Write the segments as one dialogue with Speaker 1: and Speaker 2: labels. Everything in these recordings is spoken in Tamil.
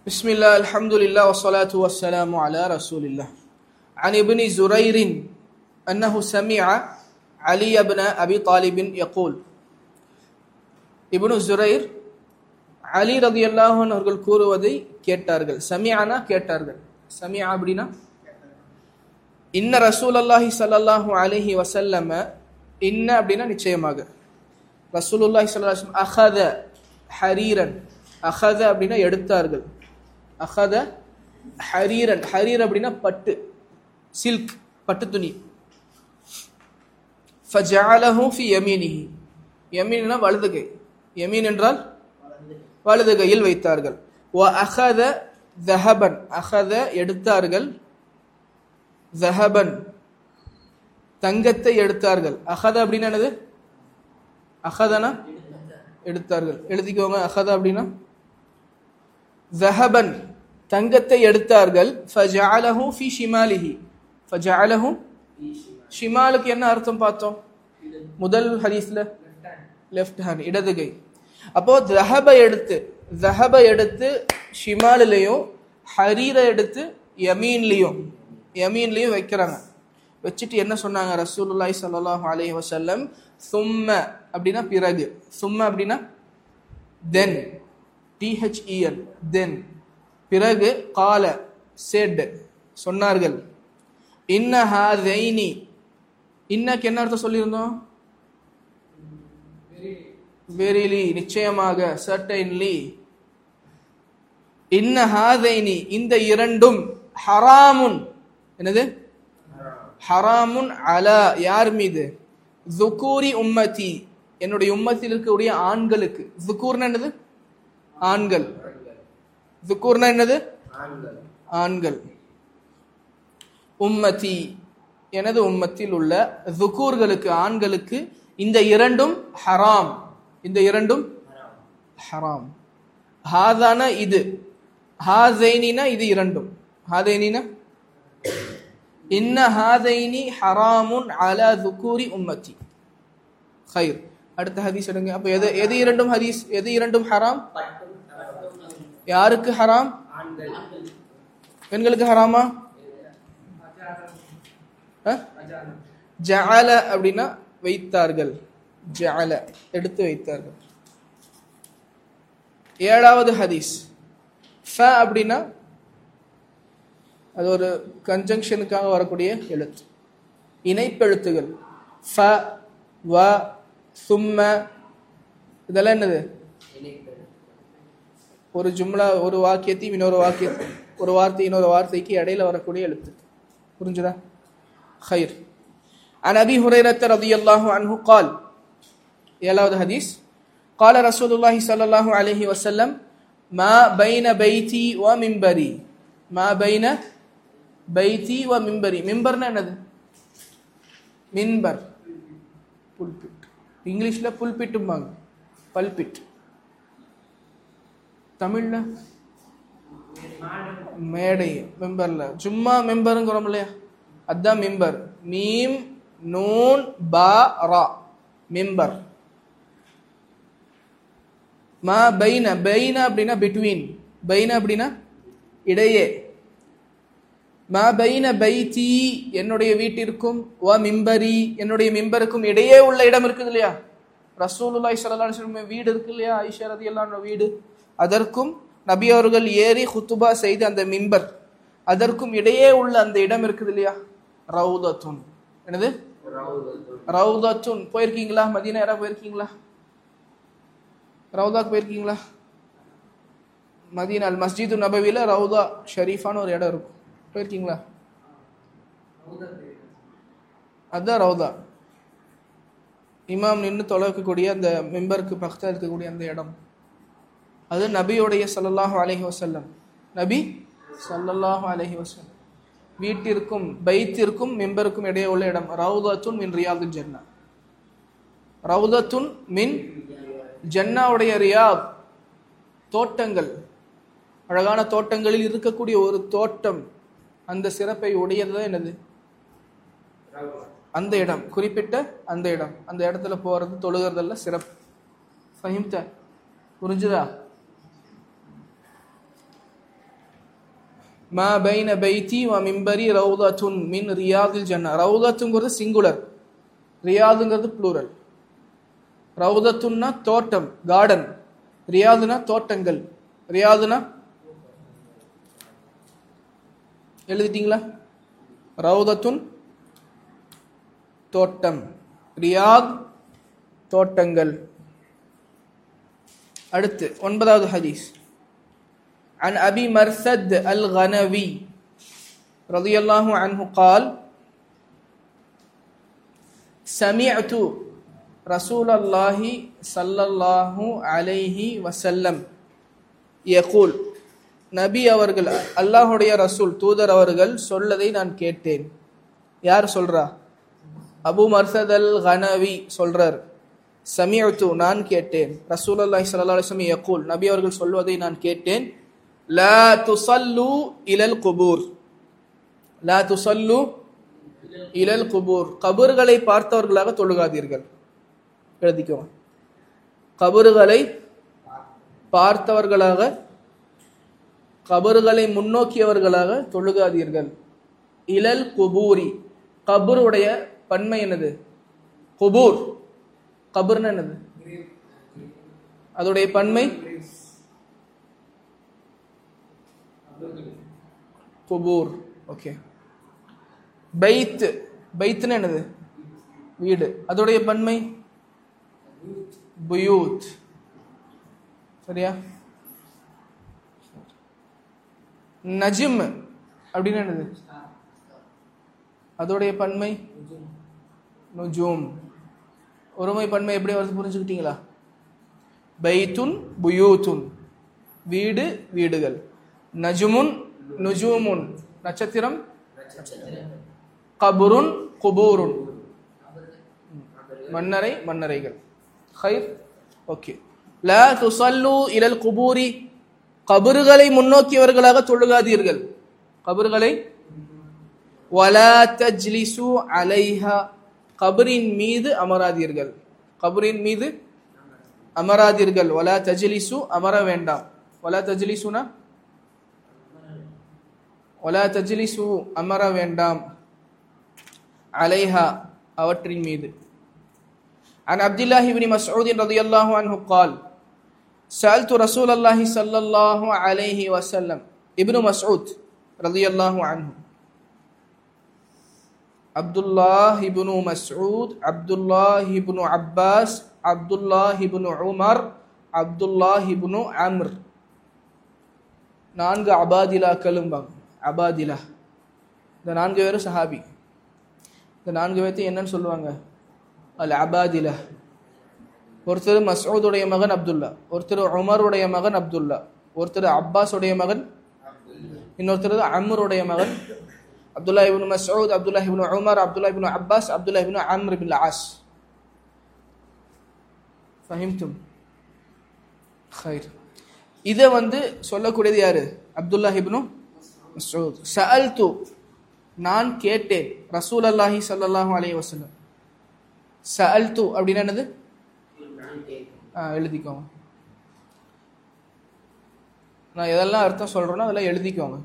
Speaker 1: بسم الله الحمد لله والصلاة والسلام على رسول الله عن ابن زرير أنه سمع علي بن أبي طالب يقول ابن زرير அலி ரதி அல்லாஹன் அவர்கள் கூறுவதை கேட்டார்கள் சமியானா கேட்டார்கள் சமியா அப்படின்னா இன்ன ரசூல் அல்லாஹி சல்லாஹூ அலஹி வசல்லம இன்ன அப்படின்னா நிச்சயமாக ரசூலுல்லாஹி சல்லாஹ் அஹத ஹரீரன் அஹத அப்படின்னா எடுத்தார்கள் அஹத ஹரீரன் ஹரீர் அப்படின்னா பட்டு சில்க் பட்டு துணி ஃபஜஅலஹு ஃபி யமீனிஹி யமீன்னா வலது கை யமீன் என்றால் வலது கையில் வைத்தார்கள் வ அஹத தஹபன் அஹத எடுத்தார்கள் ஜஹபன் தங்கத்தை எடுத்தார்கள் அகத அப்படின்னா என்னது அகதனா எடுத்தார்கள் எழுதிக்கோங்க அகத அப்படின்னா ஜஹபன் தங்கத்தை எடுத்தார்கள் ஃபஜஅலஹு ஃபி ஷிமாலிஹி ஃபஜஅலஹு ஷிமாலுக்கு என்ன அர்த்தம் பார்த்தோம் முதல் ஹதீஸ்ல லெஃப்ட் ஹேண்ட் இடது கை அப்போ ஜஹப எடுத்து ஜஹப எடுத்து ஷிமாலிலையும் ஹரீரை எடுத்து யமீன்லையும் யமீன்லையும் வைக்கிறாங்க வச்சுட்டு என்ன சொன்னாங்க ரசூலுல்லாய் சல்லாஹூ அலைஹி வசல்லம் சும்ம அப்படின்னா பிறகு சும்ம அப்படின்னா தென் டிஹெச்இஎன் தென் பிறகு கால செட் சொன்னார்கள் இன்ன ஹாதைனி இன்னக்கு என்ன அர்த்தம் சொல்லியிருந்தோம் வெரிலி நிச்சயமாக சர்டைன்லி இன்ன ஹாதைனி இந்த இரண்டும் ஹராமுன் என்னது ஹராமுன் அலா யார் மீது ஜுக்கூரி உம்மதி என்னுடைய உம்மத்தில் இருக்கக்கூடிய ஆண்களுக்கு ஜுக்கூர்னா என்னது ஆண்கள் ஜுக்கூர்னா என்னது ஆண்கள் உம்மதி எனது உம்மத்தில் உள்ள ஜுக்கூர்களுக்கு ஆண்களுக்கு இந்த இரண்டும் ஹராம் இந்த இரண்டும் ஹராம் ஹாதான இது ஹாசைனினா இது இரண்டும் ஹாதைனினா இன்ன ஹாதைனி ஹராமுன் அலா துக்கூரி உம்மத்தி ஹைர் அடுத்த ஹதீஸ் எடுங்க அப்ப எது எது இரண்டும் ஹதீஸ் எது இரண்டும் ஹராம் யாருக்கு ஹராம் பெண்களுக்கு ஹராமா ஜஅல அப்படின்னா வைத்தார்கள் ஜஅல எடுத்து வைத்தார்கள் ஏழாவது ஹதீஸ் ஃப அப்படின்னா அது ஒரு கன்ஜங்ஷனுக்காக வரக்கூடிய எழுத்து இணைப்பெழுத்துகள் ஃப வ சும்ம இதெல்லாம் என்னது ஒரு ஜும்லா ஒரு வாக்கியத்தையும் இன்னொரு வாக்கியத்தை ஒரு வார்த்தை இன்னொரு வார்த்தைக்கு இடையில வரக்கூடிய எழுத்து புரிஞ்சுதா خير عن ابي هريره رضي الله عنه قال ஏழாவது ஹதீஸ் قال رسول الله صلى الله عليه وسلم ما بين بيتي ومنبري ما بين பைத்தி வ மிம்பரி மிம்பர்னா என்னது மின்பர் புல்பிட் இங்கிலீஷ்ல புல்பிட்டும்பாங்க பல்பிட் தமிழ்ல மேடை மெம்பர்ல சும்மா மெம்பருங்கிறோம் இல்லையா அதான் மிம்பர் மீம் நூன் பா ரா மிம்பர் மா பைன பைன அப்படின்னா பிட்வீன் பைன அப்படின்னா இடையே மா பைன பைத்தி என்னுடைய வீட்டிற்கும் வ மிம்பரி என்னுடைய மிம்பருக்கும் இடையே உள்ள இடம் இருக்குது இல்லையா ரசூலுல்லாய் சல்லா வீடு இருக்கு இல்லையா ஐஷா ரதி வீடு அதற்கும் நபி அவர்கள் ஏறி ஹுத்துபா செய்த அந்த மிம்பர் அதற்கும் இடையே உள்ள அந்த இடம் இருக்குது இல்லையா ரவுதத்துன் என்னது ரவுதத்துன் போயிருக்கீங்களா மதியம் யாரா போயிருக்கீங்களா ரவுதாக்கு போயிருக்கீங்களா மதீனா அல் மஸ்ஜிது நபவில ரவுதா ஷரீஃபான ஒரு இடம் இருக்கும் போயிருக்கீங்களா அதுதான் ரவுதா இமாம் நின்று தொலைக்கக்கூடிய அந்த மெம்பருக்கு பக்கத்தில் இருக்கக்கூடிய அந்த இடம் அது நபியோடைய சல்லல்லாஹு அலஹி வசல்லம் நபி சல்லல்லாஹு அலஹி வசல்லம் வீட்டிற்கும் பைத்திற்கும் மெம்பருக்கும் இடையே உள்ள இடம் ரவுதத்துன் மின் ரியாது ஜன்னா ரவுதத்துன் மின் ஜன்னாவுடைய ரியாத் தோட்டங்கள் அழகான தோட்டங்களில் இருக்கக்கூடிய ஒரு தோட்டம் அந்த சிறப்பை உடையதுதான் என்னது அந்த இடம் குறிப்பிட்ட அந்த இடம் அந்த இடத்துல போறது தொழுகிறதெல்லாம் சிறப்பு ஃபஹிம்த புரிஞ்சுதா மா பைன பைத்தி வ மிம்பரி ரவுதத்துன் மின் ரியாதில் ஜன்னா ரவுதத்துங்கிறது சிங்குலர் ரியாதுங்கிறது ப்ளூரல் ரவுதத்துன்னா தோட்டம் கார்டன் ரியாதுனா தோட்டங்கள் ரியாதுனா எழுதிட்டீங்களா ரவுதத்துன் தோட்டம் ரியாத் தோட்டங்கள் அடுத்து ஒன்பதாவது ஹதீஸ் عن أبي مرثد الغنوي رضي الله عنه قال سمعت رسول الله صلى الله عليه وسلم يقول நபி அவர்கள் அல்லாஹுடைய ரசூல் தூதர் அவர்கள் சொல்லதை நான் கேட்டேன் யார் சொல்றா அபு மர்சத் அல் கனவி சொல்றார் சமியத்து நான் கேட்டேன் ரசூல் அல்லாஹி சல்லா அலுவலம் யக்கூல் நபி அவர்கள் சொல்வதை நான் கேட்டேன் லா துசல்லு இலல் குபூர் லா துசல்லு இலல் குபூர் கபர்களை பார்த்தவர்களாக தொழுகாதீர்கள் எழுதிக்கோ கபறுகளை பார்த்தவர்களாக கபறுகளை முன்னோக்கியவர்களாக தொழுகாதீர்கள் இலல் குபூரி கபருடைய பன்மை என்னது குபூர் கபர்னு என்னது அதோடைய பன்மை குபூர் ஓகே பைத் பைத்னு என்னது வீடு அதோடைய பன்மை புயூத் சரியா நஜிம் அப்படின்னு என்னது அதோடைய பன்மை நுஜூம் ஒருமை பன்மை எப்படி வருது புரிஞ்சுக்கிட்டீங்களா பைத்துன் புயூத்துன் வீடு வீடுகள் நஜுமுன் நுஜூமுன் நட்சத்திரம் கபுருன் குபூருன் மன்னரை மன்னரைகள் ஹைர் ஓகே லா துசல்லு இலல் குபூரி கபறுகளை முன்னோக்கியவர்களாக தொழுகாதீர்கள் கபறுகளை வலா தஜ்லிசு அலைஹா கபரின் மீது அமராதீர்கள் கபரின் மீது அமராதீர்கள் வலா தஜ்லிசு அமர வேண்டாம் வலா தஜ்லிசுனா வலா தஜ்லிசு அமர வேண்டாம் அலைஹா அவற்றின் மீது عن عبد الله بن مسعود رضي الله عنه قال سألت رسول الله صلى الله عليه وسلم ابن مسعود رضي الله عنه عبد الله بن مسعود عبد الله بن عباس عبد الله بن عمر عبد الله بن عمر நான்கு அபாதிலாக்களும் அபாதிலா இந்த நான்கு பேரும் சஹாபி இந்த நான்கு பேர்த்தையும் என்னன்னு சொல்லுவாங்க அல் அபாதில ஒருத்தர் மசூதுடைய மகன் அப்துல்லா ஒருத்தர் உமருடைய மகன் அப்துல்லா ஒருத்தர் அப்பாஸுடைய மகன் இன்னொருத்தர் அம்ருடைய மகன் Abdullah ibn Masud Abdullah ibn Umar Abdullah ibn Abbas Abdullah ibn Amr bin As ஃபஹிம்தும் ஹைர் இதை வந்து சொல்லக்கூடியது யாரு அப்துல்லா இப்னு மசூத் சஅல்து நான் கேட்டேன் ரசூல் அல்லாஹி சல்லாஹூ அலைஹி வஸல்லம் சஅல்து அப்படின்னா என்னது ஆ எழுதிக்கோங்க நான் எதெல்லாம் அர்த்தம் சொல்றேனோ அதெல்லாம் எழுதிக்கோங்க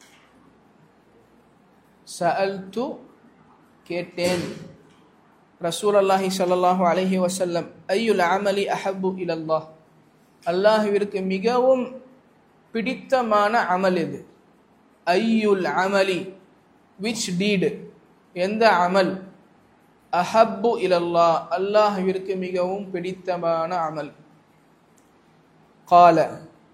Speaker 1: சஅல்து கேட்டேன் ரசூல் அல்லாஹி ஸல்லல்லாஹு அலைஹி வஸல்லம் ஐயுல் அமலி அஹப்பு இலல்லாஹ் அல்லாஹ்விற்கு மிகவும் பிடித்தமான அமல் இது ஐயுல் அமலி விச் டீடு எந்த அமல் அஹப்பு இலல்லா அல்லாஹ்விற்கு மிகவும் பிடித்தமான அமல் கால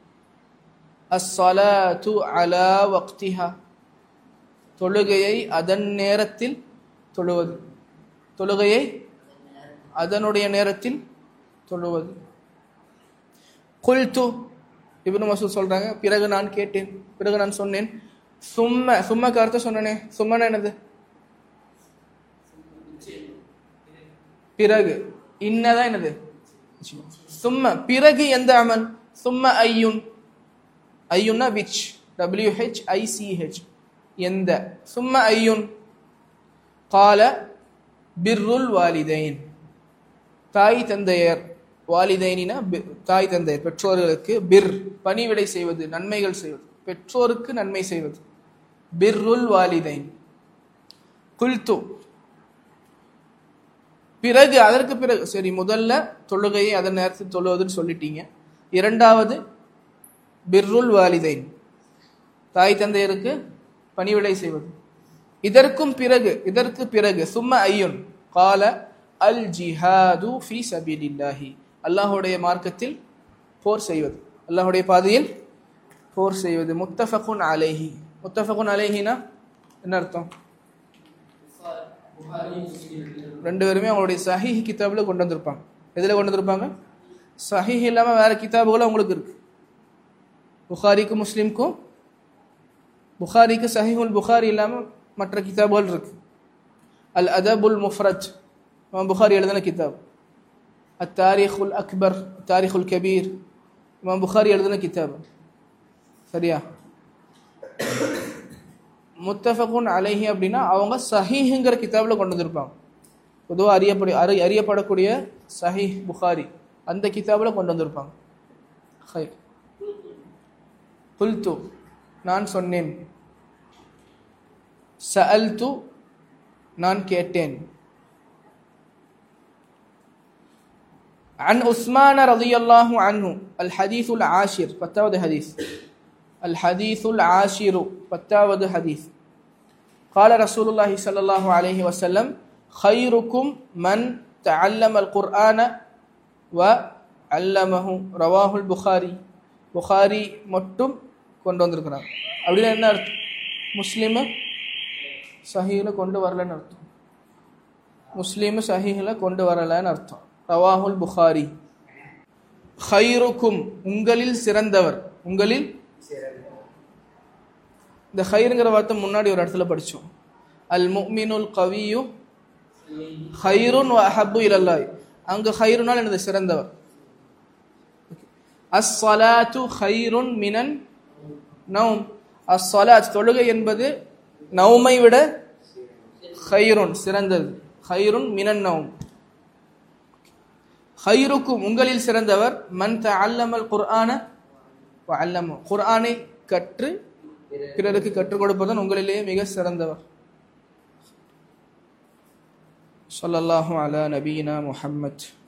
Speaker 1: அஸ்ஸலாத்து அலா வக்திஹா தொழுகையை அதன் நேரத்தில் தொழுவது தொழுகையை அதனுடைய நேரத்தில் தொழுவது குல்து இப்னு மசூத் சொல்றாங்க பிறகு நான் கேட்டேன் பிறகு நான் சொன்னேன் சும்ம சும்ம கருத்து சொன்னனே சும்மன என்னது பிறகு இன்னதான் என்னது சும்ம பிறகு எந்த அமல் சும்ம ஐயுன் ஐயுன்னா விச் டபிள்யூ ஹெச் ஐசிஹெச் எந்த சும்ம ஐயுன் கால பிர்ருல் வாலிதைன் தாய் தந்தையர் வாலிதைனினா தாய் தந்தையர் பெற்றோர்களுக்கு பிர் பணிவிடை செய்வது நன்மைகள் செய்வது பெற்றோருக்கு நன்மை செய்வது பிர்ருல் வாலிதைன் குல்து பிறகு அதற்கு பிறகு சரி முதல்ல தொழுகையை அதன் நேரத்தில் தொழுவதுன்னு சொல்லிட்டீங்க இரண்டாவது பிர்ருல் வாலிதைன் தாய் தந்தையருக்கு பணிவிடை செய்வது இதற்கும் பிறகு இதற்கு பிறகு சும்ம ஐயுன் கால அல் ஜிஹாது ஃபி சபீலில்லாஹி அல்லாஹ்வுடைய மார்க்கத்தில் போர் செய்வது அல்லாஹ்வுடைய பாதையில் போர் செய்வது முத்தஃபகுன் அலைஹி முத்தஃபகுன் அலைஹினா என்ன அர்த்தம் ரெண்டு பேருமே அவங்களுடைய சஹீஹ் கிதாபில் கொண்டு வந்திருப்பாங்க எதில் கொண்டு வந்திருப்பாங்க சஹீஹ் இல்லாமல் வேற கிதாபுகளும் அவங்களுக்கு இருக்கு புகாரிக்கும் முஸ்லீம்க்கும் புகாரிக்கு சஹீஹுல் புகாரி இல்லாமல் மற்ற கிதாபுகள் இருக்கு அல் அதபுல் முஃப்ரஜ் இமாம் புகாரி எழுதின கிதாப் அத் தாரிഖுல் அக்பர் தாரிഖுல் கபீர் இமாம் புகாரி எழுதின கிதாப் சரியா முத்தஃபகுன் அலைஹி அப்படின்னா அவங்க சஹீஹுங்கிற கிதாபில் கொண்டு வந்திருப்பாங்க பொதுவாக அறியப்படி அறி அறியப்படக்கூடிய சஹீஹ் புகாரி அந்த கிதாபில் கொண்டு வந்திருப்பாங்க ஹை புல்து நான் சொன்னேன் சஅல்து நான் கேட்டேன் عن عثمان رضي الله عنه الحديث العاشر பத்தாவது حديث الحديث العاشر பத்தாவது حديث قال رسول الله صلى الله عليه وسلم خيركم من تعلم القرآن وعلمه رواه البخاري புகாரி மட்டும் கொண்டு வந்திருக்கிறாங்க அப்படின்னா என்ன அர்த்தம் முஸ்லீமு சஹீல கொண்டு வரலன்னு அர்த்தம் முஸ்லீமு சஹீஹில் கொண்டு வரலன்னு அர்த்தம் ரவாஹுல் புகாரி ஹைருக்கும் உங்களில் சிறந்தவர் உங்களில் இந்த ஹைருங்கிற வார்த்தை முன்னாடி ஒரு இடத்துல படித்தோம் அல் முக்மினுல் கவியு ஹைருன் அஹப்பு இலல்லாய் அங்கு ஹைருனால் எனது சிறந்தவர் அஸ்ஸலாத்து ஹைருன் மினன் நவும் அஸ்ஸலாத் தொழுகை என்பது நவுமை விட ஹைருன் சிறந்தது ஹைருன் மினன் நவும் ஹைருக்கும் உங்களில் சிறந்தவர் மன் அல்லமல் குர்ஆன அல்லமு குர்ஆனை கற்று பிறருக்கு கற்றுக் கொடுப்பதன் உங்களிலேயே மிக சிறந்தவர் சொல்லல்லாஹு அலா நபீனா முஹம்மத்